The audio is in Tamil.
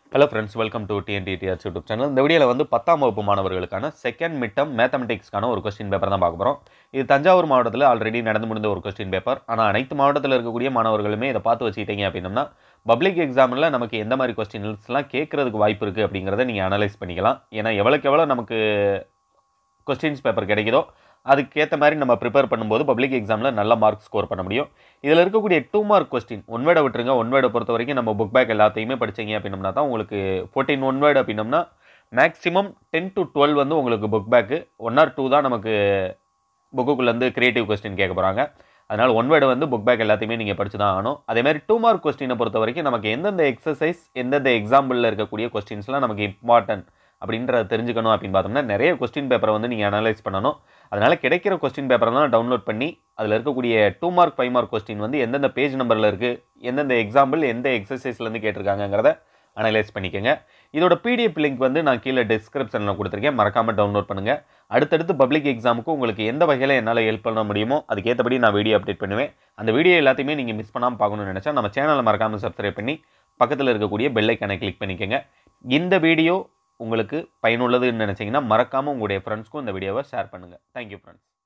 hello friends welcome to TNTTR YouTube channel இந்த வீடியோவில் வந்து பத்தாம் வகுப்பு மாணவர்களுக்கான செகண்ட் மிட்டம் மேத்தமெட்டிக்ஸ்க்கான ஒரு கொஸ்டின் பேப்பர் தான் பார்க்க போகிறோம் இது தஞ்சாவூர் மாவட்டத்தில் ஆல்ரெடி நடந்து முடிந்த ஒரு கொஸ்டின் பேப்பர் ஆனால் அனைத்து மாவட்டத்தில் இருக்கக்கூடிய மாணவர்களுமே இதை பார்த்து வச்சுக்கிட்டீங்க அப்படின்னம்னா பப்ளிக் எக்ஸாமில் நமக்கு எந்த மாதிரி கொஸ்டின்ஸ்லாம் கேட்கறதுக்கு வாய்ப்பு இருக்குது அப்படிங்கிறத நீங்கள் அனலைஸ் பண்ணிக்கலாம் ஏன்னா எவ்வளோக்கு எவ்வளோ நமக்கு கொஸ்டின்ஸ் பேப்பர் கிடைக்குதோ அதுக்கேற்ற மாதிரி நம்ம ப்ரிப்பேர் பண்ணும்போது பப்ளிக் எக்ஸாமில் நல்ல மார்க் ஸ்கோர் பண்ண முடியும் இதில் இருக்கக்கூடிய டூ மார்க் கொஸ்டின் ஒன் வேர்டை விட்டுருங்க ஒன் வேர்டை பொறுத்த வரைக்கும் நம்ம புக் பேக் எல்லாத்தையுமே படிச்சீங்க அப்படின்னம்னா தான் உங்களுக்கு ஃபோர்டீன் ஒன் வேர்டு அப்படின்னம்னா மேக்ஸிமம் டென் டு டுவெல் வந்து உங்களுக்கு book back one or two தான் நமக்கு புக்குக்குள்ளேருந்து கிரியேட்டிவ் கொஸ்டின் கேட்க போகிறாங்க அதனால் ஒன் வேர்டு வந்து புக் பேக் எல்லாத்தையுமே நீங்கள் படிச்சு தான் ஆகணும் அதே மாதிரி டூ மார்க் கொஸ்டினை பொறுத்த வரைக்கும் நமக்கு எந்தெந்த எக்ஸசைஸ் எந்தெந்த எக்ஸாம்பிளில் இருக்கக்கூடிய கொஸ்டின்ஸ்லாம் நமக்கு இம்பார்ட்டன்ட் அப்படின்றத தெரிஞ்சுக்கணும் அப்படின்னு பார்த்தோம்னா நிறைய கொஸ்டின் பேப்பரை வந்து நீங்கள் அனலைஸ் பண்ணணும் அதனால் கிடைக்கிற கொஸ்டின் பேப்பரெல்லாம் டவுன்லோட் பண்ணி அதில் இருக்கக்கூடிய two mark five mark question வந்து எந்தெந்த பேஜ் நம்பரில் இருக்குது எந்தெந்த எக்ஸாம்பிள் எந்த எக்ஸசைஸ்லேருந்து கேட்டிருக்காங்கங்கிறத அனலைஸ் பண்ணிக்கோங்க இதோட பிடிஎஃப் லிங்க் வந்து நான் கீழே டிஸ்கிரிப்ஷனில் கொடுத்துருக்கேன் மறக்காமல் டவுன்லோட் பண்ணுங்கள் அடுத்தடுத்து பப்ளிக் எக்ஸாமுக்கு உங்களுக்கு எந்த வகையில் என்னால் ஹெல்ப் பண்ண முடியுமோ அதுக்கேற்றபடி நான் வீடியோ அப்டேட் பண்ணுவேன் அந்த வீடியோ எல்லாத்தையுமே நீங்கள் மிஸ் பண்ணாமல் பார்க்கணும்னு நினச்சா நம்ம சேனலை மறக்காமல் சப்ஸ்கிரைப் பண்ணி பக்கத்தில் இருக்கக்கூடிய பெல் ஐக்கானை கிளிக் பண்ணிக்கோங்க இந்த வீடியோ உங்களுக்கு பயனுள்ளதுன்னு நினச்சிங்கன்னா மறக்காமல் உங்களுடைய ஃப்ரெண்ட்ஸ்க்கும் இந்த வீடியோவை ஷேர் பண்ணுங்கள் தேங்க்யூ ஃப்ரெண்ட்ஸ்